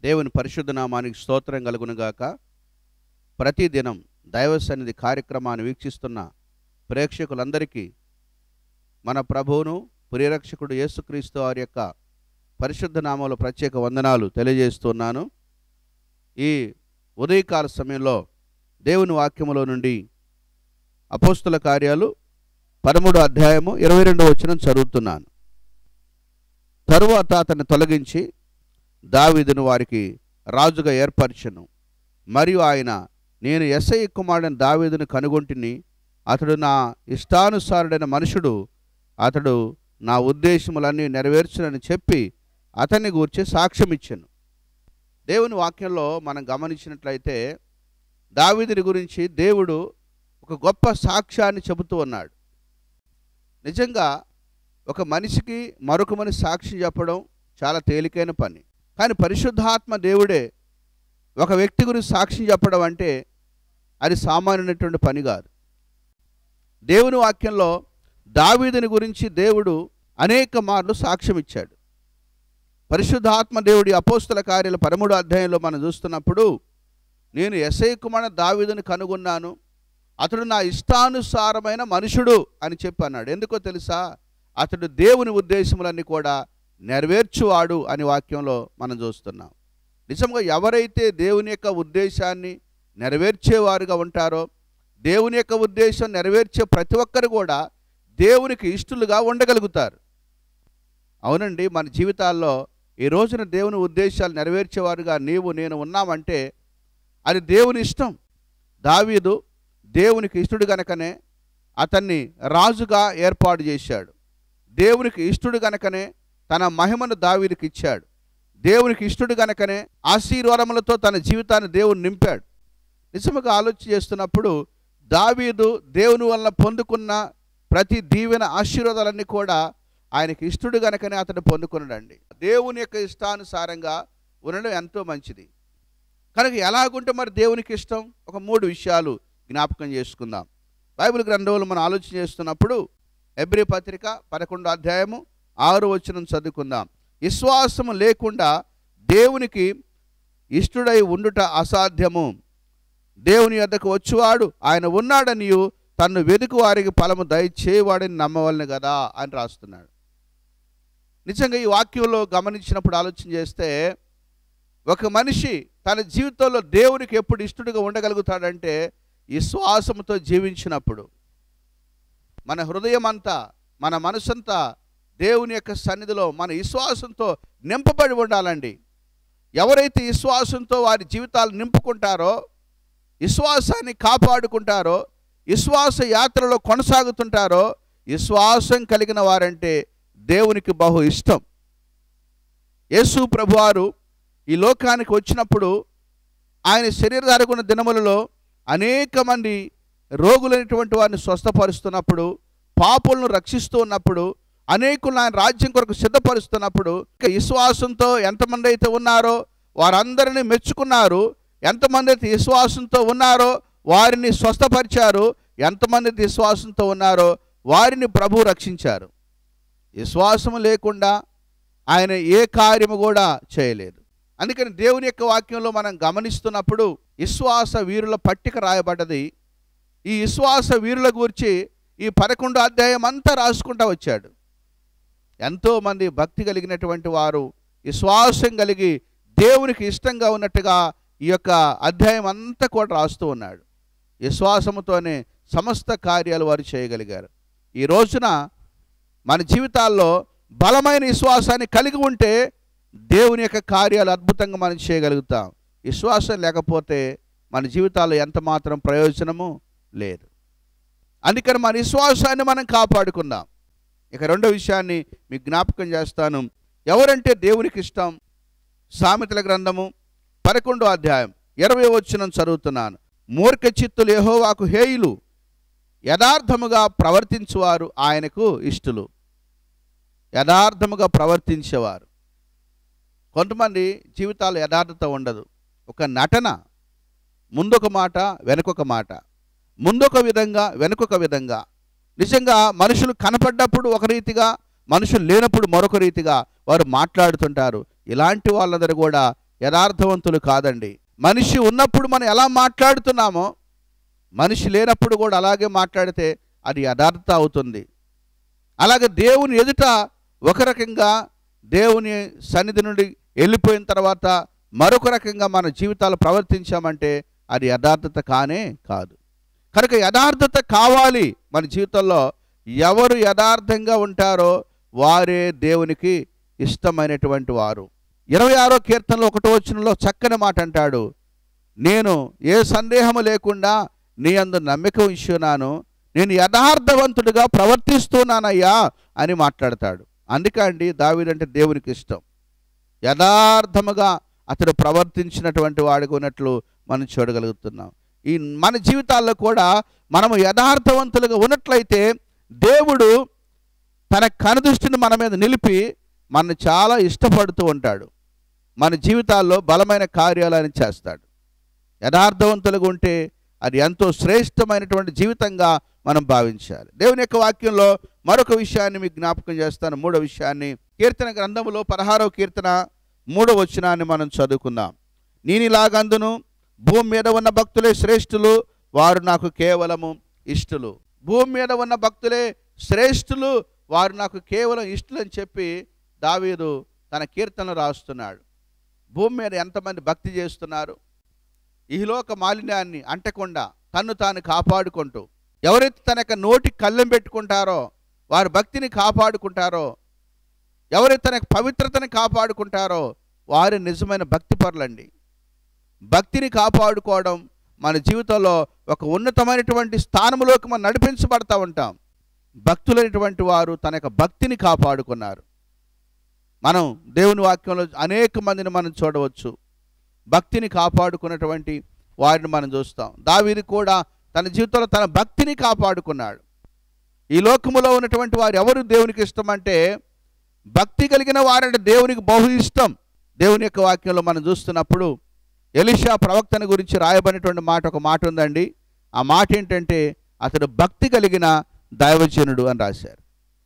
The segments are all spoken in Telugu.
దేవుని పరిశుద్ధ నామానికి స్తోత్రం కలుగునుగాక ప్రతిదినం దైవ సన్నిధి కార్యక్రమాన్ని వీక్షిస్తున్న ప్రేక్షకులందరికీ మన ప్రభువును ప్రియరక్షకుడు యేసుక్రీస్తు వారి యొక్క పరిశుద్ధ నామంలో ప్రత్యేక వందనాలు తెలియజేస్తున్నాను ఈ ఉదయకాల సమయంలో దేవుని వాక్యములో నుండి అపోస్తుల కార్యాలు పదమూడు అధ్యాయము ఇరవై రెండో వచనం చదువుతున్నాను తరువాత అతన్ని తొలగించి దావీదును వారికి రాజుగా ఏర్పరచను మరియు ఆయన నేను ఎస్ఐ కుమారుడైన దావీదును కనుగొంటిని అతడు నా ఇష్టానుసారుడైన మనుషుడు అతడు నా ఉద్దేశములన్నీ నెరవేర్చునని చెప్పి అతన్ని గూర్చి సాక్ష్యం ఇచ్చాను దేవుని వాక్యంలో మనం గమనించినట్లయితే దావీదుని గురించి దేవుడు ఒక గొప్ప సాక్ష్యాన్ని చెబుతూ ఉన్నాడు నిజంగా ఒక మనిషికి మరొక మనిషి సాక్షి చెప్పడం చాలా తేలికైన పని కానీ పరిశుద్ధాత్మ దేవుడే ఒక వ్యక్తి గురించి సాక్ష్యం చెప్పడం అంటే అది సామాన్యమైనటువంటి పని కాదు దేవుని వాక్యంలో దావీదుని గురించి దేవుడు అనేక మార్లు సాక్ష్యం ఇచ్చాడు పరిశుద్ధాత్మ దేవుడి అపోస్తుల కార్యాల పదమూడు అధ్యాయంలో మనం చూస్తున్నప్పుడు నేను ఎస్ఐ కుమార్ దావీదుని కనుగొన్నాను అతడు నా ఇష్టానుసారమైన మనుషుడు అని చెప్పి అన్నాడు ఎందుకో తెలుసా అతడు దేవుని ఉద్దేశములన్నీ కూడా నెరవేర్చువాడు అని వాక్యంలో మనం చూస్తున్నాం నిజంగా ఎవరైతే దేవుని యొక్క ఉద్దేశాన్ని నెరవేర్చేవారుగా ఉంటారో దేవుని యొక్క ఉద్దేశం నెరవేర్చే ప్రతి ఒక్కరు కూడా దేవునికి ఇష్టలుగా ఉండగలుగుతారు అవునండి మన జీవితాల్లో ఈ రోజున దేవుని ఉద్దేశాలు నెరవేర్చేవారుగా నీవు నేను ఉన్నామంటే అది దేవుని ఇష్టం దావీదు దేవునికి ఇష్టడు గనకనే అతన్ని రాజుగా ఏర్పాటు చేశాడు దేవునికి ఇష్టడు గనకనే తన మహిమను దావీదికి ఇచ్చాడు దేవునికి ఇష్టడు గనకనే ఆశీర్వాదములతో తన జీవితాన్ని దేవుడు నింపాడు నిజముగా ఆలోచన చేస్తున్నప్పుడు దావీదు దేవుని వలన పొందుకున్న ప్రతి దీవెన ఆశీర్వాదాలన్నీ కూడా ఆయనకి ఇష్టడు గనకనే అతను పొందుకున్నాడండి దేవుని యొక్క ఇష్టానుసారంగా ఉండడం ఎంతో మంచిది కనుక ఎలాగుంటే మరి దేవునికి ఇష్టం ఒక మూడు విషయాలు జ్ఞాపకం చేసుకుందాం బైబిల్ గ్రంథంలో మనం ఆలోచన చేస్తున్నప్పుడు ఎబ్రి పత్రిక పదకొండో అధ్యాయము ఆరు వచనం చదువుకుందాం విశ్వాసము లేకుండా దేవునికి ఇష్టుడై ఉండుట అసాధ్యము దేవుని యొద్దకు వచ్చువాడు ఆయన ఉన్నాడనియు తన్ను వెతుకు వారికి ఫలము దయచేవాడని నమ్మవలను కదా అని రాస్తున్నాడు నిజంగా ఈ వాక్యంలో గమనించినప్పుడు ఆలోచన చేస్తే ఒక మనిషి తన జీవితంలో దేవునికి ఎప్పుడు ఇష్టడుగా ఉండగలుగుతాడంటే విశ్వాసంతో జీవించినప్పుడు మన హృదయం అంతా మన మనసంతా దేవుని యొక్క సన్నిధిలో మన విశ్వాసంతో నింపబడి ఉండాలండి ఎవరైతే విశ్వాసంతో వారి జీవితాలు నింపుకుంటారో విశ్వాసాన్ని కాపాడుకుంటారో విశ్వాస యాత్రలో కొనసాగుతుంటారో విశ్వాసం కలిగిన వారంటే దేవునికి బహు ఇష్టం యేసు ప్రభువారు ఈ లోకానికి వచ్చినప్పుడు ఆయన శరీరధారకున్న దినములలో అనేక మంది రోగులైనటువంటి వారిని స్వస్థపరుస్తున్నప్పుడు పాపులను రక్షిస్తూ ఉన్నప్పుడు అనేకులను ఆయన రాజ్యం కొరకు సిద్ధపరుస్తున్నప్పుడు ఇక విశ్వాసంతో ఎంతమంది అయితే ఉన్నారో వారందరినీ మెచ్చుకున్నారు ఎంతమంది అయితే విశ్వాసంతో ఉన్నారో వారిని స్వస్థపరిచారు ఎంతమంది అయితే విశ్వాసంతో ఉన్నారో వారిని ప్రభు రక్షించారు విశ్వాసం లేకుండా ఆయన ఏ కార్యము కూడా చేయలేదు అందుకని దేవుని యొక్క వాక్యంలో మనం గమనిస్తున్నప్పుడు విశ్వాస వీరుల పట్టిక రాయబడ్డది ఈ విశ్వాస వీరుల గురించి ఈ పదకొండు అధ్యాయం అంతా రాసుకుంటా వచ్చాడు ఎంతోమంది భక్తి కలిగినటువంటి వారు విశ్వాసం కలిగి దేవునికి ఇష్టంగా ఉన్నట్టుగా ఈ యొక్క అధ్యాయం అంతా కూడా రాస్తూ ఉన్నాడు విశ్వాసముతోనే సమస్త కార్యాలు వారు చేయగలిగారు ఈ రోజున మన జీవితాల్లో బలమైన విశ్వాసాన్ని కలిగి ఉంటే దేవుని యొక్క కార్యాలు అద్భుతంగా మనం చేయగలుగుతాం విశ్వాసం లేకపోతే మన జీవితాల్లో ఎంత మాత్రం ప్రయోజనము లేదు అందుకని మన విశ్వాసాన్ని మనం కాపాడుకుందాం ఇక రెండో విషయాన్ని మీకు జ్ఞాపకం చేస్తాను ఎవరంటే దేవునికి ఇష్టం సామెతల గ్రంథము పదకొండో అధ్యాయం ఇరవై వచ్చిన చదువుతున్నాను మూర్ఖ చిత్తులు యెహోవాకు హేయులు యథార్థముగా ప్రవర్తించువారు ఆయనకు ఇష్టలు యథార్థముగా ప్రవర్తించేవారు కొంతమంది జీవితాలు యథార్థత ఉండదు ఒక నటన ముందొక మాట వెనకొక మాట ముందొక విధంగా వెనుకొక విధంగా నిజంగా మనుషులు కనపడ్డప్పుడు ఒక రీతిగా మనుషులు లేనప్పుడు మరొక రీతిగా వారు మాట్లాడుతుంటారు ఇలాంటి వాళ్ళందరూ కూడా యథార్థవంతులు కాదండి మనిషి ఉన్నప్పుడు మనం ఎలా మాట్లాడుతున్నామో మనిషి లేనప్పుడు కూడా అలాగే మాట్లాడితే అది యథార్థత అవుతుంది అలాగే దేవుని ఎదుట ఒక రకంగా దేవుని సన్నిధి నుండి వెళ్ళిపోయిన తర్వాత మరొక రకంగా మన జీవితాలు ప్రవర్తించామంటే అది యథార్థత కానే కాదు కనుక యథార్థత కావాలి మన జీవితంలో ఎవరు యథార్థంగా ఉంటారో వారే దేవునికి ఇష్టమైనటువంటి వారు ఇరవై ఆరో కీర్తనలో ఒకటో వచనంలో చక్కని మాట అంటాడు నేను ఏ సందేహము లేకుండా నీ అందు నమ్మిక ఉంచున్నాను నేను యథార్థవంతుడిగా ప్రవర్తిస్తున్నానయ్యా అని మాట్లాడతాడు అందుకే అండి దావీదంటే దేవునికి ఇష్టం యథార్థముగా అతడు ప్రవర్తించినటువంటి వాడిగా ఉన్నట్లు మనం చూడగలుగుతున్నాం ఈ మన జీవితాల్లో కూడా మనము యథార్థవంతులుగా ఉన్నట్లయితే దేవుడు తన కనుదృష్టిని మన మీద నిలిపి మనను చాలా ఇష్టపడుతూ ఉంటాడు మన జీవితాల్లో బలమైన కార్యాలను చేస్తాడు యథార్థవంతులుగా ఉంటే అది ఎంతో శ్రేష్టమైనటువంటి జీవితంగా మనం భావించాలి దేవుని యొక్క వాక్యంలో మరొక విషయాన్ని మీకు జ్ఞాపకం చేస్తాను మూడో విషయాన్ని కీర్తన గ్రంథములో పదహారవ కీర్తన మూడో వచనాన్ని మనం చదువుకుందాం నేనిలాగందును భూమి మీద ఉన్న భక్తులే శ్రేష్ఠులు వారు నాకు కేవలము ఇష్టలు భూమి మీద ఉన్న భక్తులే శ్రేష్ఠులు వారు నాకు కేవలం ఇష్టలు అని చెప్పి దావీదు తన కీర్తనలు రాస్తున్నాడు భూమి మీద ఎంతమంది భక్తి చేస్తున్నారు ఈలోక మాలిన్యాన్ని అంటకుండా తన్ను తాను కాపాడుకుంటూ ఎవరైతే తన యొక్క నోటి కళ్ళెం పెట్టుకుంటారో వారి భక్తిని కాపాడుకుంటారో ఎవరైతే తన యొక్క పవిత్రతని కాపాడుకుంటారో వారి నిజమైన భక్తి పరులండి భక్తిని కాపాడుకోవడం మన జీవితంలో ఒక ఉన్నతమైనటువంటి స్థానంలోకి మనం నడిపించబడతా ఉంటాం భక్తులైనటువంటి వారు తన యొక్క భక్తిని కాపాడుకున్నారు మనం దేవుని వాక్యంలో అనేక మందిని మనం చూడవచ్చు భక్తిని కాపాడుకున్నటువంటి వారిని మనం చూస్తాం దావీది కూడా తన జీవితంలో తన భక్తిని కాపాడుకున్నాడు ఈ లోకములో ఉన్నటువంటి వారు ఎవరు దేవునికి ఇష్టం అంటే భక్తి కలిగిన వారంటే దేవునికి బహు ఇష్టం దేవుని యొక్క వాక్యంలో మనం చూస్తున్నప్పుడు ఎలిషా ప్రవక్తన గురించి రాయబడినటువంటి మాట ఒక మాట ఉందండి ఆ మాట ఏంటంటే అతడు భక్తి కలిగిన దైవజనుడు అని రాశారు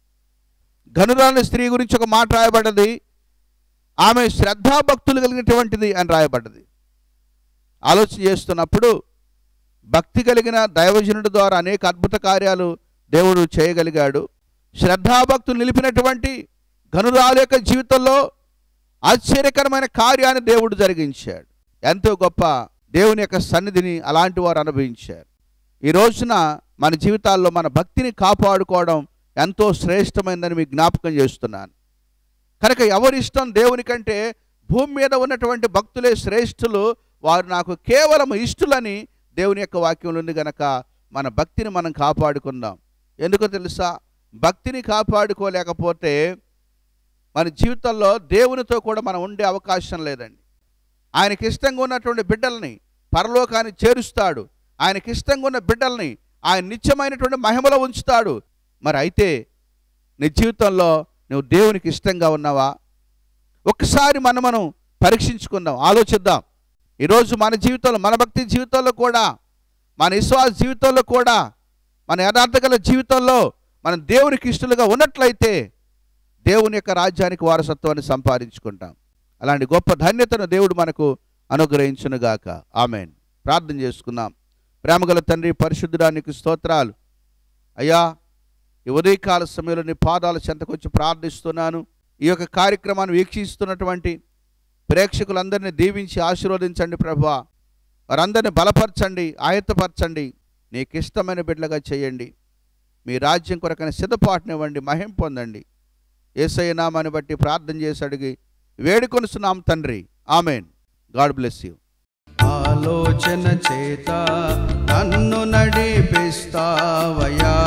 గనురాని స్త్రీ గురించి ఒక మాట రాయబడ్డది ఆమె శ్రద్ధాభక్తులు కలిగినటువంటిది అని రాయబడ్డది ఆలోచన చేస్తున్నప్పుడు భక్తి కలిగిన దైవజనుడి ద్వారా అనేక అద్భుత కార్యాలు దేవుడు చేయగలిగాడు శ్రద్ధాభక్తులు నిలిపినటువంటి గనురాల యొక్క జీవితంలో ఆశ్చర్యకరమైన కార్యాన్ని దేవుడు జరిగించాడు ఎంతో గొప్ప దేవుని యొక్క సన్నిధిని అలాంటి వారు అనుభవించారు ఈ రోజున మన జీవితాల్లో మన భక్తిని కాపాడుకోవడం ఎంతో శ్రేష్టమైందని మీకు జ్ఞాపకం చేస్తున్నాను కనుక ఎవరిష్టం దేవుని కంటే భూమి మీద ఉన్నటువంటి భక్తులే శ్రేష్ఠులు వారు నాకు కేవలం ఇష్టులని దేవుని యొక్క వాక్యంలో ఉంది గనక మన భక్తిని మనం కాపాడుకుందాం ఎందుకో తెలుసా భక్తిని కాపాడుకోలేకపోతే మన జీవితంలో దేవునితో కూడా మనం ఉండే అవకాశం లేదండి ఆయనకి ఇష్టంగా ఉన్నటువంటి బిడ్డల్ని పరలోకాన్ని చేరుస్తాడు ఆయనకి ఇష్టంగా ఉన్న బిడ్డల్ని ఆయన నిత్యమైనటువంటి మహిమలో ఉంచుతాడు మరి అయితే నీ జీవితంలో నువ్వు దేవునికి ఇష్టంగా ఉన్నావా ఒక్కసారి మనం మనం పరీక్షించుకుందాం ఆలోచిద్దాం ఈరోజు మన జీవితంలో మన భక్తి జీవితంలో కూడా మన విశ్వాస జీవితంలో కూడా మన యథార్థగల జీవితంలో మనం దేవునికి ఇష్టలుగా ఉన్నట్లయితే దేవుని యొక్క రాజ్యానికి వారసత్వాన్ని సంపాదించుకుంటాం అలాంటి గొప్ప ధన్యతను దేవుడు మనకు అనుగ్రహించునుగాక ఆమెన్ ప్రార్థన చేసుకుందాం ప్రేమగల తండ్రి పరిశుద్ధుడానికి స్తోత్రాలు అయ్యా ఈ ఉదయకాల సమయంలో నీ పాదాల చెంతకొచ్చి ప్రార్థిస్తున్నాను ఈ యొక్క కార్యక్రమాన్ని వీక్షిస్తున్నటువంటి ప్రేక్షకులందరినీ దీవించి ఆశీర్వదించండి ప్రభా వారందరిని బలపరచండి ఆయత్తపరచండి నీకు ఇష్టమైన బిడ్డలుగా చేయండి మీ రాజ్యం కొరకైన సిద్ధపాటునివ్వండి మహిం పొందండి ఏసయ్య నామాన్ని బట్టి ప్రార్థన చేసి అడిగి వేడుకొనుస్తున్నాం తండ్రి ఆమెన్ గాడ్ బ్లెస్ యూ ఆలోచన చేత నన్ను నడిపిస్తావయా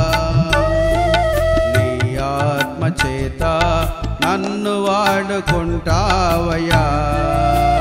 నీ ఆత్మ చేత నన్ను వాడుకుంటావయా